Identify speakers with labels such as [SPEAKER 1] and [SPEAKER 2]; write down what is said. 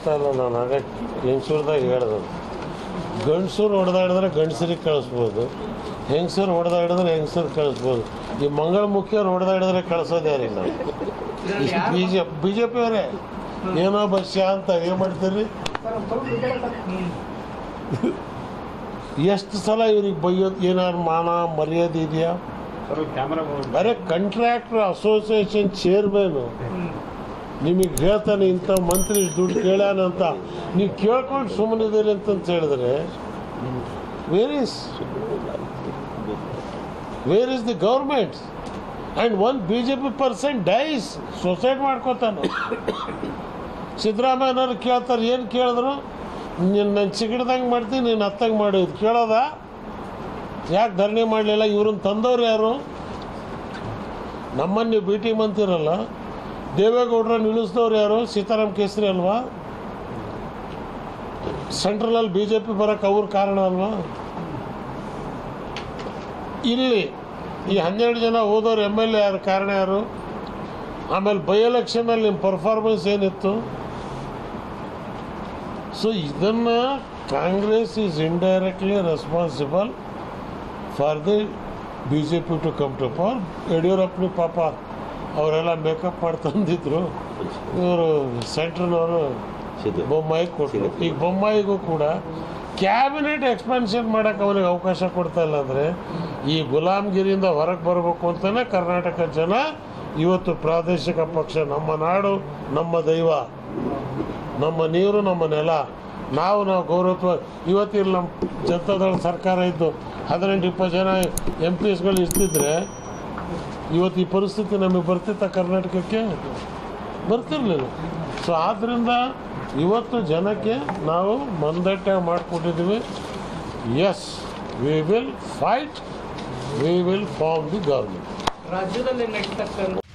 [SPEAKER 1] ಹೇಳ್ತಾ ಇಲ್ಲ ನಾನು ಆಗ ಹೆಂಗಸೂರ್ದಾಗ ಹೇಳ್ದೆ ಗಂಡಸೂರು ಹೊಡೆದಾಡಿದ್ರೆ ಗಂಡಸರಿಗೆ ಕಳಿಸ್ಬೋದು ಹೆಂಗಸರು ಹೊಡೆದಾಡಿದ್ರೆ ಹೆಂಗಸರು ಕಳಿಸ್ಬೋದು ಈ ಮಂಗಳಮುಖಿಯವ್ರು ಹೊಡೆದಾಡಿದ್ರೆ ಕಳಿಸೋದು ಯಾರಿಗೆ ನಾವು B J B J P ಅವರೇ ಏನೋ ಬಸ್ಯ ಅಂತ ಏನು ಮಾಡ್ತೀರಿ ಎಷ್ಟು ಸಲ ಇವ್ರಿಗೆ ಬೈಯೋದು ಏನಾದ್ರು ಮಾನ ಮರ್ಯಾದೆ ಇದೆಯಾ ಬರೀ ಕಾಂಟ್ರಾಕ್ಟರ್ ಅಸೋಸಿಯೇಷನ್ ಚೇರ್ಮನು ನಿಮಗೆ ಹೇಳ್ತಾನೆ ಇಂಥ ಮಂತ್ರಿ ಇಷ್ಟ್ ದುಡ್ಡು ಕೇಳ್ಯಾನಂತ ನೀವು ಕೇಳ್ಕೊಂಡು ಸುಮ್ಮನಿದ್ದೀರಿ ಅಂತಂತ ಹೇಳಿದ್ರೆ where is where is the government and one B J P percent dies suicide ಮಾಡ್ಕೋತಾನೆ ಸಿದ್ದರಾಮಯ್ಯನವ್ರು ಕೇಳ್ತಾರೆ ಏನು ಕೇಳಿದ್ರು ನೀನು ನನ್ನ ಚಿಗಡ್ದಂಗೆ ಮಾಡ್ತೀನಿ ನೀನು ಹತ್ತಂಗೆ ಮಾಡಿ ಇದು ಕೇಳೋದ ಯಾಕೆ ಧರಣಿ ಮಾಡಲಿಲ್ಲ ಇವ್ರನ್ನ ತಂದವ್ರು ಯಾರು ನಮ್ಮನ್ನು ನೀವು ಭೇಟಿ ಅಂತೀರಲ್ಲ ದೇವೇಗೌಡರನ್ನ ಇಳಿಸಿದವ್ರು ಯಾರು ಸೀತಾರಾಮ್ ಕೇಸರಿ ಅಲ್ವಾ ಸೆಂಟ್ರಲಲ್ಲಿ ಬಿ ಜೆ ಪಿ ಬರೋಕ್ಕೆ ಅವ್ರ ಕಾರಣ ಅಲ್ವಾ ಇಲ್ಲಿ ಈ ಹನ್ನೆರಡು ಜನ ಹೋದವ್ರು ಎಮ್ ಎಲ್ ಎ ಯಾರು ಕಾರಣ ಯಾರು ಆಮೇಲೆ ಬೈ ಎಲೆಕ್ಷನಲ್ಲಿ ನಿಮ್ಮ ಪರ್ಫಾರ್ಮೆನ್ಸ್ ಏನಿತ್ತು ಸೊ ಇದನ್ನು Congress is indirectly responsible for the B J P to come to power ಯಡಿಯೂರಪ್ಪನ ಪಾಪ ಅವರೆಲ್ಲ ಮೇಕಪ್ ಮಾಡಿ ತಂದಿದ್ರು ಇವರು ಸೆಂಟ್ರ್ನವರು
[SPEAKER 2] ಸಿದ್ದು
[SPEAKER 1] ಬೊಮ್ಮಾಯಿ ಕೊಟ್ಟರು ಈಗ ಬೊಮ್ಮಾಯಿಗೂ ಕೂಡ ಕ್ಯಾಬಿನೆಟ್ ಎಕ್ಸ್ಪಾನ್ಷನ್ ಮಾಡೋಕೆ ಅವನಿಗೆ ಅವಕಾಶ ಕೊಡ್ತಾ ಇಲ್ಲ ಅಂದರೆ ಈ ಗುಲಾಮ್ಗಿರಿಯಿಂದ ಹೊರಗೆ ಬರಬೇಕು ಅಂತಲೇ ಕರ್ನಾಟಕ ಜನ ಇವತ್ತು ಪ್ರಾದೇಶಿಕ ಪಕ್ಷ ನಮ್ಮ ನಾಡು ನಮ್ಮ ದೈವ ನಮ್ಮ ನೀರು ನಮ್ಮ ನೆಲ ನಾವು ನಾವು ಗೌರವ ಇವತ್ತಿಲ್ಲಿ ನಮ್ಮ ಜನತಾದಳ ಸರ್ಕಾರ ಇದ್ದು ಹದಿನೆಂಟು ಇಪ್ಪತ್ತು ಜನ ಎಂ ಪಿ ಎಸ್ಗಳು ಇರ್ತಿದ್ರೆ ಇವತ್ತು ಈ ಪರಿಸ್ಥಿತಿ ನಮಗೆ ಬರ್ತಿತ್ತ ಕರ್ನಾಟಕಕ್ಕೆ ಬರ್ತಿರ್ಲಿಲ್ಲ ಸೊ ಆದ್ದರಿಂದ ಇವತ್ತು ಜನಕ್ಕೆ ನಾವು ಮಂದಟ್ಟ ಮಾಡಿಕೊಟ್ಟಿದ್ದೀವಿ yes we will fight we will form the government
[SPEAKER 3] ರಾಜ್ಯದಲ್ಲಿ ನಡೀತಕ್ಕಂಥ